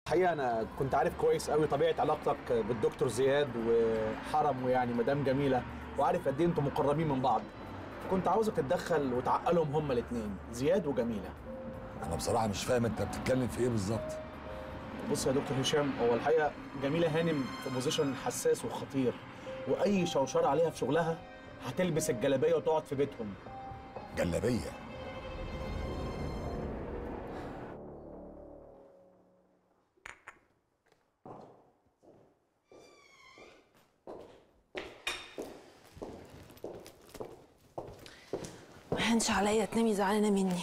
الحقيقه انا كنت عارف كويس قوي طبيعه علاقتك بالدكتور زياد وحرم ويعني مدام جميله وعارف قد ايه انتم مقربين من بعض كنت عاوزك تتدخل وتعقلهم هما الاثنين زياد وجميله انا بصراحه مش فاهم انت بتتكلم في ايه بالظبط بص يا دكتور هشام هو الحقيقه جميله هانم في بوزيشن حساس وخطير واي شوشره عليها في شغلها هتلبس الجلابيه وتقعد في بيتهم جلابيه ما هنش عليا تنامي زعلانه مني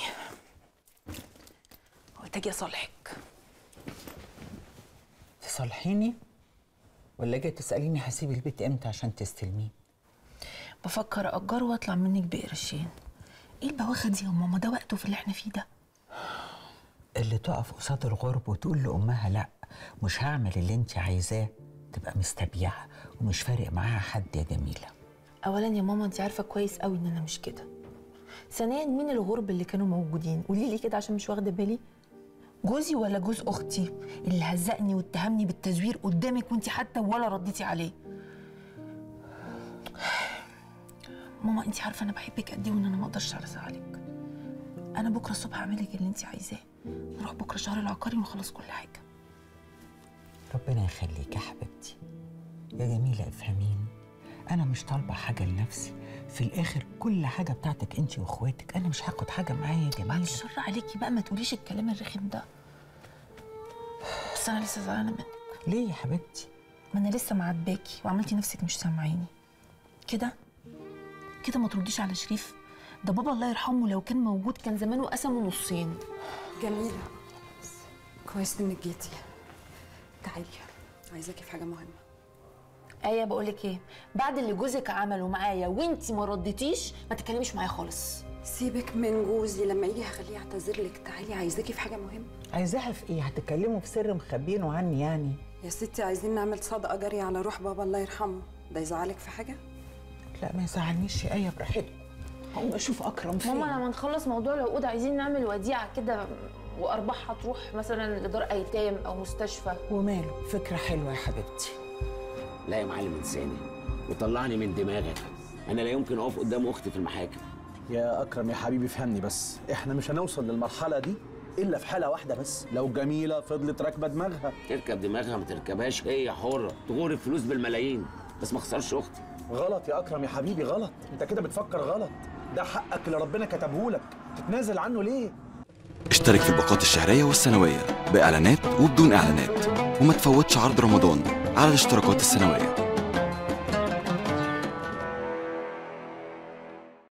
قلت اجي اصالحك تصالحيني ولا جاي تسأليني هسيب البيت امتى عشان تستلميه بفكر اجره واطلع منك بقرشين ايه البواخه دي يا ماما ده وقته في اللي احنا فيه ده اللي تقف قصاد الغرب وتقول لأمها لا مش هعمل اللي انت عايزاه تبقى مستبيعة ومش فارق معاها حد يا جميلة اولا يا ماما انت عارفه كويس قوي ان انا مش كده ثانيا مين الغرب اللي كانوا موجودين قولي لي كده عشان مش واخده بالي جوزي ولا جوز اختي اللي هزقني واتهمني بالتزوير قدامك وانت حتى ولا رديتي عليه ماما انت عارفه انا بحبك قد ايه وان انا ما اقدرش على ازعلك انا بكره الصبح هعمل لك اللي انت عايزاه نروح بكره شهر العقاري ونخلص كل حاجه ربنا يخليك يا حبيبتي يا جميلة افهميني أنا مش طالبة حاجة لنفسي في الآخر كل حاجة بتاعتك أنت وإخواتك أنا مش هاخد حاجة معايا يا بعد جميلة الشر عليكي بقى ما تقوليش الكلام الرخم ده بس انا لسه زعلانه منك ليه يا حبيبتي؟ ما انا لسه معاتباكي وعملتي نفسك مش سامعيني كده كده ما ترديش على شريف ده بابا الله يرحمه لو كان موجود كان زمانه قسمه نصين جميلة كويس انك جيتي تعالي عايزاكي في حاجة مهمة ايه بقول لك ايه بعد اللي جوزك عمله معايا وانتي ما رديتيش ما تتكلميش معايا خالص سيبك من جوزي لما يجي هخليه يعتذر لك تعالي عايزاكي في حاجة مهمة عايزاها في إيه؟ هتتكلموا في سر مخبينه عني يعني يا ستي عايزين نعمل صدقة جارية على روح بابا الله يرحمه ده يزعلك في حاجة؟ لا ما يزعلنيش يا آية براحتكم هقوم أشوف أكرم فين ماما لما نخلص موضوع العقود عايزين نعمل وديعه كده وارباحها تروح مثلا لدار ايتام او مستشفى وماله فكرة حلوة يا حبيبتي لا يا معلم انساني وطلعني من دماغك انا لا يمكن اقف قدام اختي في المحاكم يا اكرم يا حبيبي فهمني بس احنا مش هنوصل للمرحله دي الا في حاله واحده بس لو جميله فضلت راكبه دماغها تركب دماغها ما تركبهاش هي حره تغور الفلوس بالملايين بس ما اخسرش اختي غلط يا اكرم يا حبيبي غلط انت كده بتفكر غلط ده حقك اللي ربنا كتبه لك تتنازل عنه ليه اشترك في الباقات الشهرية والسنوية بإعلانات وبدون إعلانات وما تفوتش عرض رمضان على الاشتراكات السنوية